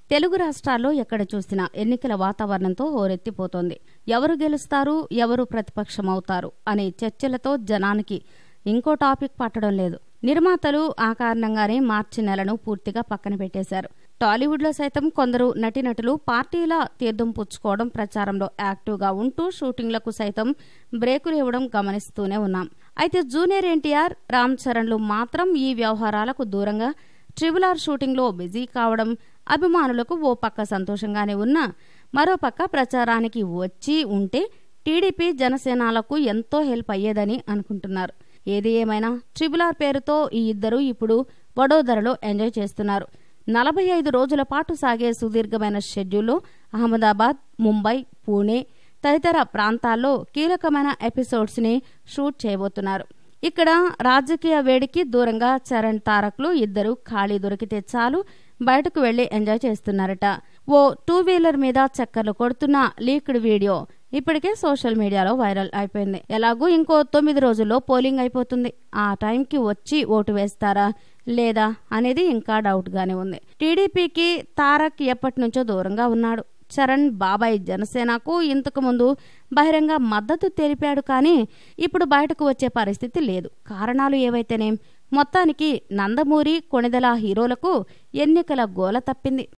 తెలుగు రాష్ట్రాల్లో ఎక్కడ చూసినా ఎన్నికల వాతావరణంతో హోరెత్తిపోతోంది ఎవరు గెలుస్తారు ఎవరు ప్రతిపక్షమవుతారు అనే చర్చలతో జనానికి ఇంకో టాపిక్ పట్టడం లేదు నిర్మాతలు ఆ కారణంగానే మార్చి నెలను పూర్తిగా పక్కన పెట్టేశారు టాలీవుడ్లో సైతం కొందరు నటీనటులు పార్టీల తీర్థం పుచ్చుకోవడం ప్రచారంలో యాక్టివ్గా ఉంటూ షూటింగ్లకు సైతం బ్రేకులు ఇవ్వడం గమనిస్తూనే ఉన్నాం అయితే జూనియర్ ఎన్టీఆర్ రామ్ చరణ్లు మాత్రం ఈ వ్యవహారాలకు దూరంగా ట్రిబుల్ ఆర్ షూటింగ్లో బిజీ కావడం అభిమానులకు ఓ పక్క సంతోషంగానే ఉన్నా మరో పక్క ప్రచారానికి వచ్చి ఉంటే టీడీపీ జనసేనాలకు ఎంతో హెల్ప్ అయ్యేదని అనుకుంటున్నారు ఏది ఏమైనా ట్రిబుల్ ఆర్ పేరుతో ఈ ఇద్దరు ఇప్పుడు వడోదరలో ఎంజాయ్ చేస్తున్నారు నలభై ఐదు రోజుల పాటు సాగే సుదీర్ఘమైన షెడ్యూల్లో అహ్మదాబాద్ ముంబై పూణే తదితర ప్రాంతాల్లో కీలకమైన ఎపిసోడ్స్ ని షూట్ చేయబోతున్నారు ఇక్కడ రాజకీయ వేడికి దూరంగా చరణ్ తారక్లు ఇద్దరు ఖాళీ దొరికితే చాలు బయటకు వెళ్లి ఎంజాయ్ చేస్తున్నారట ఓ టూ వీలర్ మీద చక్కర్లు కొడుతున్న లీక్డ్ వీడియో ఇప్పటికే సోషల్ మీడియాలో వైరల్ అయిపోయింది ఎలాగూ ఇంకో తొమ్మిది రోజుల్లో పోలింగ్ అయిపోతుంది ఆ టైంకి వచ్చి ఓటు వేస్తారా లేదా అనేది ఇంకా డౌట్ గానే ఉంది టీడీపీకి తారక్ ఎప్పటి నుంచో దూరంగా ఉన్నాడు చరణ్ బాబాయ్ జనసేనకు ఇంతకు ముందు బహిరంగ మద్దతు తెలిపాడు కానీ ఇప్పుడు బయటకు వచ్చే పరిస్థితి లేదు కారణాలు ఏవైతేనేం మొత్తానికి నందమూరి కొణిదల హీరోలకు ఎన్నికల గోల తప్పింది